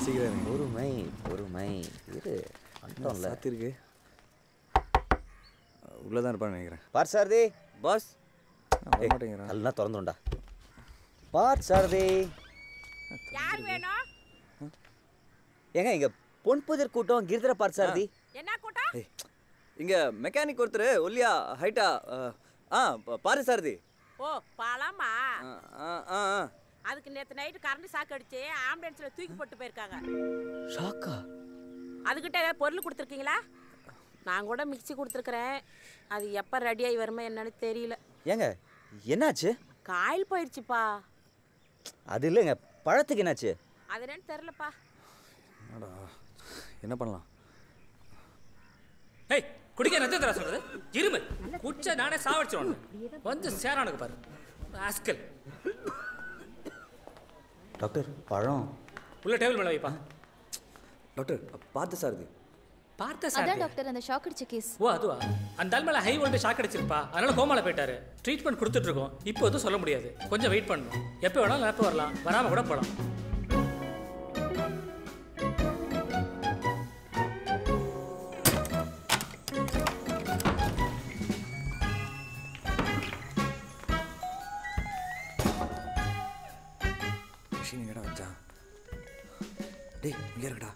சீக்கிரம் இருங்க. பொறுமை பொறுமை இரு வந்துட்டோம்ல சாத்திருக்கு உள்ளே தான் இருப்பான்னு நினைக்கிறேன் பார் சாரதி பாஸ் வர மாட்டேங்கிறான் நல்லா திறந்துண்டா பார் சாரதி யார் வேணும் ஏங்க இங்க பொன்புதிர் கூட்டம் கிரிதர பார் சாரதி என்ன கூட்டம் ஏய் இங்கே மெக்கானிக் ஒருத்தர் ஒல்லியா ஹைட்டா ஆ ப- பாரு சாரதி ஓ பழமா ஆ ஆ ஆ ஆ. அதுக்கு நேத்து நைட்டு கரண்ட் சாக்கு அடிச்சு ஆம்புலன்ஸ்ல தூக்கி போட்டு போயிருக்காங்க ஷாக்கா அதுகிட்ட ஏதாவது பொருள் கொடுத்துருக்கீங்களா நான் கூட மிக்ஸி கொடுத்துருக்குறேன் அது எப்போ ரெடி ஆகி வருமோ என்னன்னு தெரியல ஏங்க என்னாச்சு காயில் போயிடுச்சுப்பா அது இல்லைங்க பழத்துக்கு என்னாச்சு அது என்னன்னு தெரிலப்பா என்னடா என்ன பண்ணலாம் ஏய் குடிக்க ரத்த தர சொல்றது இருமு குச்ச நானே சாவடிச்சிடுவேன் வந்து சேரானுக்கு பாரு ஆஸ்கல் டாக்டர் பழம் உள்ள டேபிள் மேல வைப்பா டாக்டர் பார்த்து சாரதி பார்த்த அதான் சார் டாக்டர் அந்த ஷாக் அடிச்ச கேஸ் ஓ அதுவா அந்த ஆள் மேல ஹை வோல்டேஜ் ஷாக் அடிச்சிருப்பா அதனால கோமால போயிட்டாரு ட்ரீட்மெண்ட் கொடுத்துட்டு இருக்கோம் இப்போ எதுவும் சொல்ல முடியாது கொஞ்சம் வெயிட் பண்ணணும் எப்போ வேணாலும் எப்போ வரலாம் வராம கூட போகலாம் மிஷின் எங்கடா வச்சான் டேய் இங்கே இருக்கடா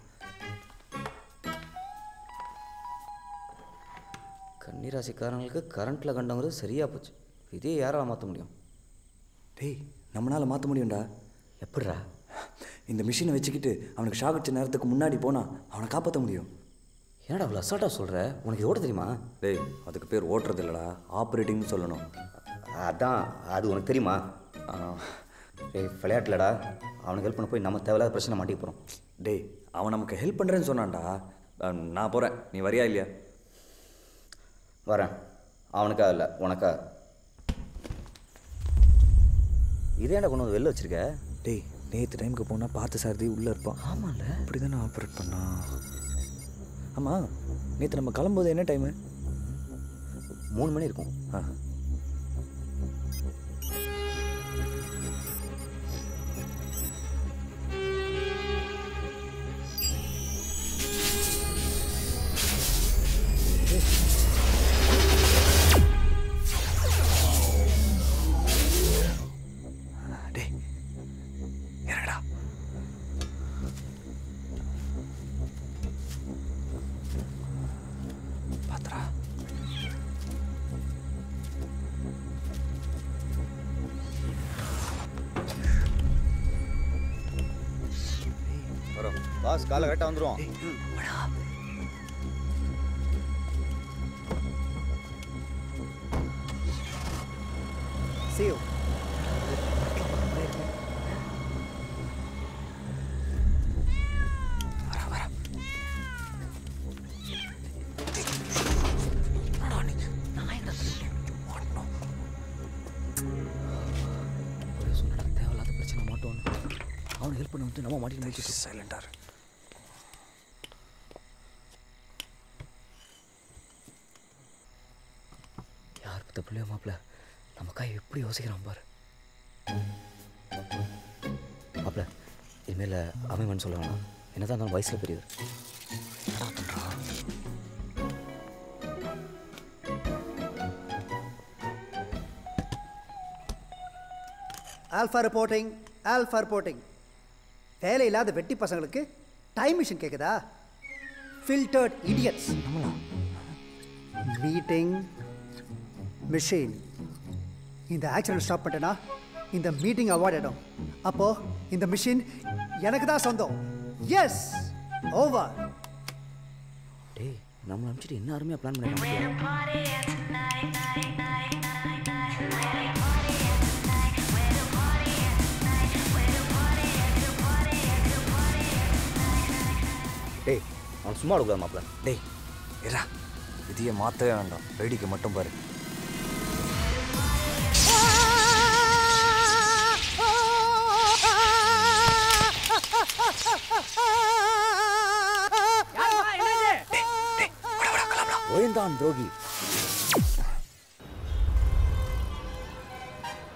கன்னிராசிக்காரங்களுக்கு கரண்ட்டில் கண்டவங்கிறது சரியாக போச்சு இதே யாரால மாற்ற முடியும் டேய் நம்மளால மாற்ற முடியும்டா எப்படிடா இந்த மிஷினை வச்சுக்கிட்டு அவனுக்கு ஷாக் அடிச்ச நேரத்துக்கு முன்னாடி போனா அவனை காப்பாற்ற முடியும் என்னடா அவ்வளோ அசால்ட்டாக சொல்கிற உனக்கு இது ஓட தெரியுமா டேய் அதுக்கு பேர் ஓட்டுறது இல்லைடா ஆப்ரேட்டிங்னு சொல்லணும் அதான் அது உனக்கு தெரியுமா ஆ, ஏய் விளையாட்டுலடா அவனுக்கு ஹெல்ப் பண்ண போய் நம்ம தேவையில்லாத பிரச்சனை மாட்டிக்க போகிறோம் டேய் அவன் நமக்கு ஹெல்ப் பண்ணுறேன்னு சொன்னான்டா ஆ, நான் போகிறேன் நீ வரியா இல்லையா வரேன் அவனுக்கா இல்லை உனக்கா இதேடா கொண்டு வந்து வெளில வச்சிருக்க டேய் நேற்று டைமுக்கு போனால் பார்த்து சாரதி உள்ளே இருப்பான் ஆமாம்ல அப்படி தானே ஆப்ரேட் பண்ணா ஆமாம் நேற்று நம்ம கிளம்பும்போது என்ன டைமு மூணு மணி இருக்கும் ஆ டேய் இறங்கடா பாத்ரா வரோம் பாஸ் காலை கரெக்டாக வந்துருவோம் See you. ஒரே சொன்னா தேவையில்லாத பிரச்சனை மாட்டோம் அவனுக்கு ஹெல்ப் பண்ண வந்து நம்ம மாட்டிட்டு முடிச்சுட்டு சைலண்டாக இரு யார் பத்த பிள்ளையோ மாப்பிள்ள நமக்கா எப்படி யோசிக்கிறான் பாரு மாப்பிள்ள இனிமேல் அமைமன் சொல்ல வேணாம் என்னதான் இருந்தாலும் வயசில் பெரியவர் ஆல்ஃபா ரிப்போர்ட்டிங் ஆல்ஃபா ரிப்போர்ட்டிங் வேலை இல்லாத வெட்டி பசங்களுக்கு டைம் மிஷின் கேட்குதா ஃபில்டர்ட் இடியட்ஸ் மீட்டிங் மிஷின் இந்த ஆக்சிடென்ட் ஸ்டாப் பண்ணிட்டேன்னா இந்த மீட்டிங் அவார்ட் இடம் அப்போ இந்த மிஷின் எனக்கு தான் சொந்தம் எஸ் ஓவர் டேய் நம்மளை அனுப்பிச்சிட்டு என்ன அருமையாக பிளான் பண்ணிருக்காங்க டேய் அவன் சும்மா விடக்கூடாது மாப்பிள்ள டேய் இரா விதியை மாற்றவே வேண்டாம் வேடிக்கை மட்டும் பாரு ஓயந்தான் துரோகி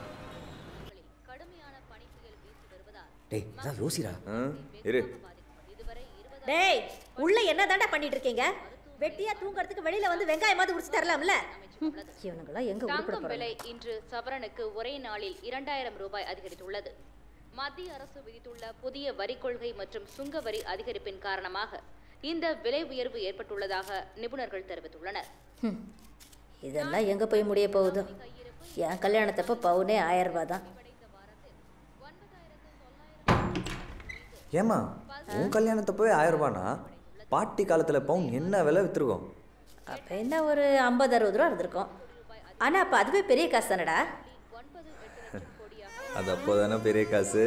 கடுமையான பனிப்புயல் வீசி வருவதால் டேய் இதான் யோசிடா ஆ இரு டேய் உள்ள என்ன தாண்டா பண்ணிட்டு இருக்கீங்க வெட்டியா தூங்குறதுக்கு வெளியில வந்து வெங்காயமாவது உரிச்சு தரலாம்ல ஹம், இவனுங்களாம் எங்க உருப்பட தங்கம் போறாங்க விலை இன்று சவரனுக்கு ஒரே நாளில் இரண்டாயிரம் ரூபாய் அதிகரித்துள்ளது மத்திய அரசு விதித்துள்ள புதிய வரி கொள்கை மற்றும் சுங்க வரி அதிகரிப்பின் காரணமாக இந்த விலை உயர்வு ஏற்பட்டுள்ளதாக நிபுணர்கள் தெரிவித்துள்ளனர் ஹம், இதெல்லாம் எங்க போய் முடிய போகுதோ என் கல்யாணத்தப்ப பவுனே ஆயிரம் ரூபாய் தான் ஏமா உன் கல்யாணத்தை போய் ஆயிரம் ரூபானா பாட்டி காலத்தில் பவுன் என்ன விலை விற்றுருக்கோம் அப்ப என்ன ஒரு ஐம்பது அறுபது ரூபா இருந்திருக்கும் ஆனா அப்ப அதுவே பெரிய காசு தானடா அது அப்போ தானே பெரிய காசு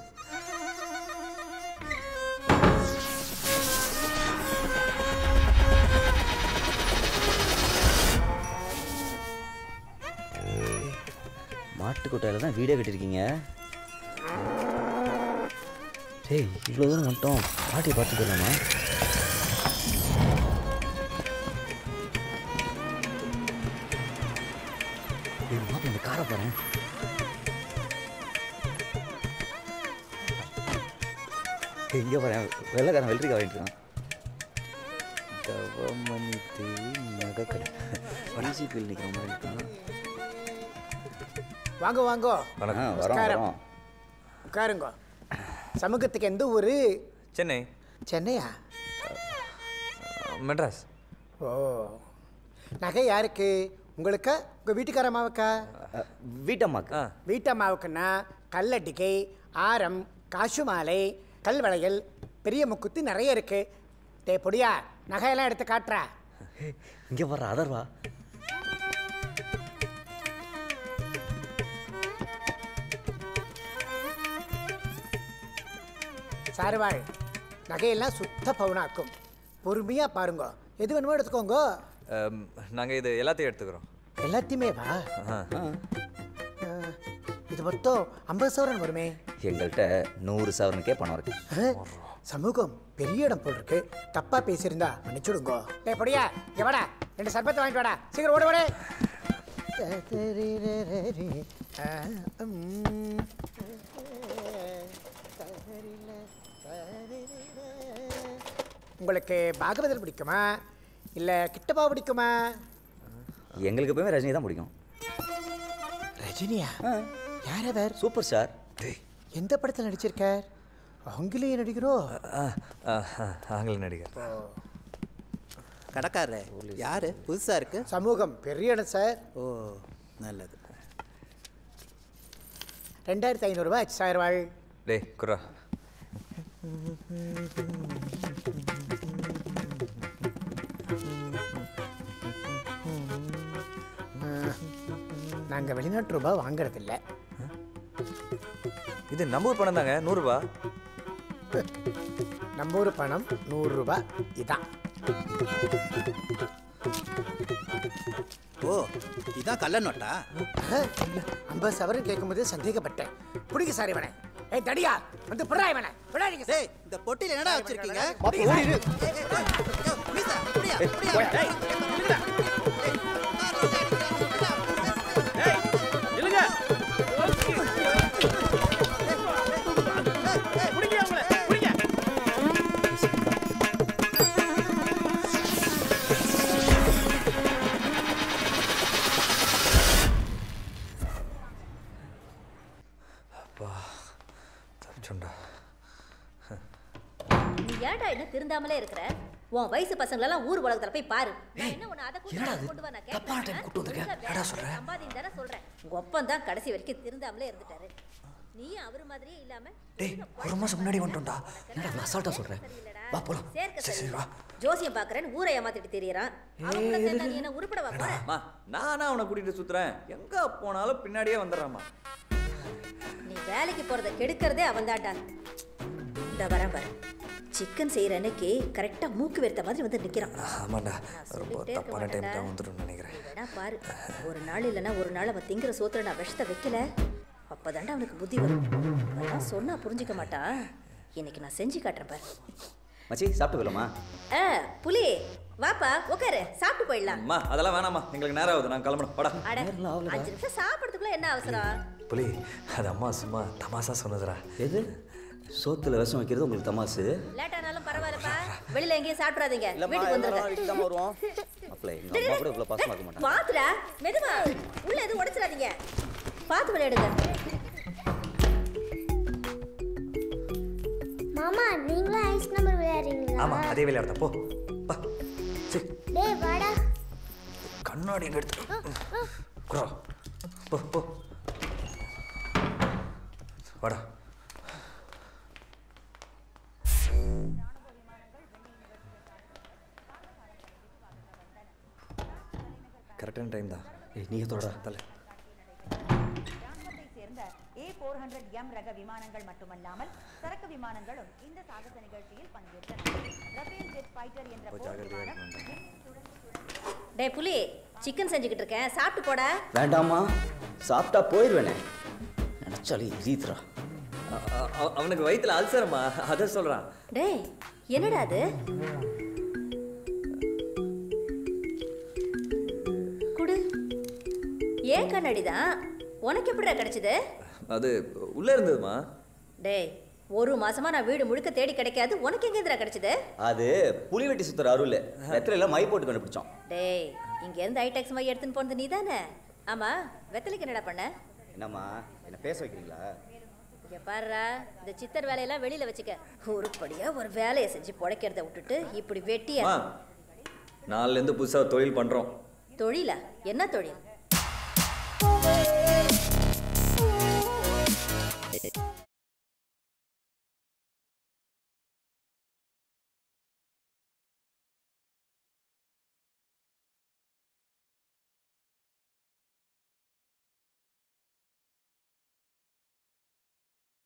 மாட்டுக்கொட்டையில் தான் வீடியோ கட்டியிருக்கீங்க டேய் இவ்வளோ தூரம் மட்டும் பாட்டி பார்த்து போயிடலாமா மாப்பிள்ள இந்த காரை பாரு இங்கே பாரு வெள்ளைக்காரன் வெள்ளரிக்காய் வாங்கிட்டு இருக்கான் தவமணி தேவி நகைக்கடை டிசிபியில் நிற்கிற மாதிரி இருக்கான் வாங்க வாங்க ஆ வரோம் நமஸ்காரம். வரோம் உட்காருங்க சமூகத்துக்கு எந்த ஊர் சென்னை சென்னையா மெட்ராஸ் ஓ நகை யாருக்கு உங்களுக்கு உங்கள் வீட்டுக்கார அம்மாவுக்கா அஹ், வீட்டம்மாக்கு ஆ வீட்டம்மாவுக்குன்னா கல்லட்டிகை ஆரம் காசு மாலை கல் வளையல் பெரிய முக்குத்தி நிறைய இருக்கு டே பொடியா நகையெல்லாம் எடுத்து காட்டுறா இங்கே வர்ற அதர்வா சாருவாள் நகையெல்லாம் சுத்த பவுனாக்கும் பொறுமையாக பாருங்க எது வேணுமோ எடுத்துக்கோங்க நாங்கள் இது எல்லாத்தையும் எடுத்துக்கிறோம் எல்லாத்தையுமே வா ஆ ஆ, இது மொத்தம் ஐம்பது சவரன் வருமே எங்கள்கிட்ட நூறு சவரனுக்கே பணம் இருக்கு ஆ, சமூகம் பெரிய இடம் போல் இருக்கு தப்பா பேசியிருந்தா மன்னிச்சுடுங்க டேய் பொடியா இங்க வாடா ரெண்டு சர்பத்தை வாங்கிட்டு வாடா சீக்கிரம் ஓடு ஓடு ஆ, ம். உங்களுக்கு பாகவதர் பிடிக்குமா இல்லை கிட்டப்பா பிடிக்குமா எங்களுக்கு எப்பவுமே ரஜினி தான் பிடிக்கும் ரஜினியா யார் அவர் சூப்பர் ஸ்டார் எந்த படத்தில் நடிச்சிருக்கார் ஆங்கிலேய நடிகரோ ஆ, ஆ, ஆ, ஆங்கில நடிகர் கடைக்காரர் யாரு புதுசா இருக்கு சமூகம் பெரிய இடம் சார் ஓ நல்லது ரெண்டாயிரத்தி ஐநூறுரூவா சார் வாழ் டேய் குர்ரா நாங்கள் வெளிநாட்டு ரூபாய் வாங்குறதில்ல இது நம்ம ஊர் பணம் தாங்க நூறுரூபா நம்ம ஊர் பணம் நூறுரூபா இதான் ஓ இதான் கள்ள நோட்டா ஐம்பது சவரன் கேட்கும்போது சந்தேகப்பட்டேன் பிடிக்க சார் இவனை ஏய் தடியா வந்து பிறா இவனை விடாதீங்க டேய் இந்த பொட்டியில் என்னடா வச்சிருக்கீங்க மாப்பிள, ஓடிரு. ஏய், ஏய், ஏய், ஏய், மீசா, இப்படியா, இப்படியா? தப்பிச்சோண்டா நீ ஏன்டா என்ன திருந்தாமலே இருக்கிற உன் வயசு பசங்களெல்லாம் ஊர் உலகத்துல போய் பாரு நான் என்ன உன்னை அதை கொண்டு வா, இதை கொண்டு வா நான் கேட்கறேன் சம்பாதின்னு தானே சொல்றேன் உங்க ஒப்பம் தான் கடைசி வரைக்கும் திருந்தாமலே இருந்துட்டாரு நீயும் அவர் மாதிரியே இல்லாம டேய் ஒரு மாதம் முன்னாடி வந்துட்டோம்டா என்னடா அசால்ட்டா சொல்கிறேன் வா போலாம் சேர்க்க சரி, சரி, சரி வா. ஜோசியம் பாக்குறேன்னு ஊரை ஏமாத்திட்டு தெரியறான் அவன் கூட சேர்ந்தா நீ என்ன உருப்படவா போற அம்மா நானா அவனை கூட்டிகிட்டு சுற்றுறேன் எங்கே போனாலும் பின்னாடியே வந்துடுறாம்மா நீ வேலைக்கு போறத கெடுக்கிறதே அவன் தான்டா இந்த வரேன் பாரு சிக்கன் செய்யற அன்னைக்கு கரெக்டா மூக்கு வெறுத்த மாதிரி வந்து நிக்கிறான் ஆமாண்டா ரொம்ப சொல்லிட்டே இருக்க தப்பான டைம் மாட்டேன்டா. தான் வந்துடும் நினைக்கிறேன் நீ வேணா பாரு ஒரு நாள் இல்லைன்னா ஒரு நாள் அவன் திங்கிற சோத்துல நான் விஷத்தை வைக்கல அப்பதான்டா அவனுக்கு புத்தி வரும் அதெல்லாம் சொன்னா புரிஞ்சுக்க மாட்டான் இன்னைக்கு நான் செஞ்சு காட்டுறேன் பாரு மச்சி சாப்பிட்டு போயிடலாமா ஆ புலி வாப்பா உட்காரு சாப்பிட்டு போயிடலாம் அம்மா அதெல்லாம் வேணாம்மா எங்களுக்கு நேரம் ஆகுது நான் கிளம்பணும் படா அட அஞ்சு நிமிஷம் சாப்பிட்றதுக்குள்ள என்ன அவசரம் புலி அது அம்மா சும்மா தமாசா சொன்னதுடா எது சோத்துல விஷம் வைக்கிறது உங்களுக்கு தமாசு லேட்டானாலும் பரவாயில்லப்பா வெளியில எங்கேயும் சாப்பிடாதீங்க இல்லம்மா வீட்டுக்கு எல்லாரும் வந்துருங்க வீட்டுக்கு தான் வருவோம் மாப்பிள்ளை எங்க அம்மா கூட இவ்வளோ பாசமா இருக்க மாட்டாங்க பாத்துடா மெதுவா உள்ள எதுவும் உடைச்சிடாதீங்க பார்த்து விளையாடுங்க மாமா நீங்களும் ஐஸ் நம்பர் விளையாடுறீங்களா ஆமா அதே விளையாடுதா போ பா சரி டேய் வாடா கண்ணாடி எங்க எடுத்து குரா போ போ வாடா கரெக்டான டைம் தான் ஏய் நீங்க தொடடா தலை ராணுவத்தை சேர்ந்த ஏ ஃபோர் ஹண்ட்ரட் எம் ரக விமானங்கள் மட்டுமல்லாமல் சரக்கு விமானங்களும் இந்த சாகச நிகழ்ச்சியில் பங்கேற்றன ரஃபேல் ஜெட் ஃபைட்டர் என்ற போர் விமானம் டேய் புலி சிக்கன் செஞ்சுக்கிட்டு இருக்கேன் சாப்பிட்டு போடா வேண்டாம்மா சாப்பிட்டா போயிடுவேனே நினச்சாலே எரியுதுடா அ- அ- அ- அவனுக்கு வயித்துல அல்சரமா அதை சொல்றான் டேய் என்னடா அது குடு ஏன் கண்ணாடி தான் உனக்கு எப்படிடா கிடைச்சது அது உள்ள இருந்ததுமா டேய் ஒரு மாசமா நான் வீடு முழுக்க தேடி கிடைக்காது உனக்கு எங்க இருந்துடா கிடைச்சது அது புலி வெட்டி சுத்துற அருள் வெத்தில மை போட்டு கண்டுபிடிச்சோம் டேய் இங்க இருந்து ஐடெக்ஸ் மை எடுத்துன்னு போனது நீ தானே ஆமா வெத்தலைக்கு என்னடா பண்ண என்னம்மா என்ன பேச வைக்கிறீங்களா இங்க பாருடா இந்த சித்தர் வேலையெல்லாம் வெளியில வச்சுக்க உருப்படியா ஒரு வேலையை செஞ்சு பொழைக்கிறத விட்டுட்டு இப்படி வெட்டியா அம்மா நாலுலேருந்து புதுசா தொழில் பண்றோம் தொழிலா என்ன தொழில்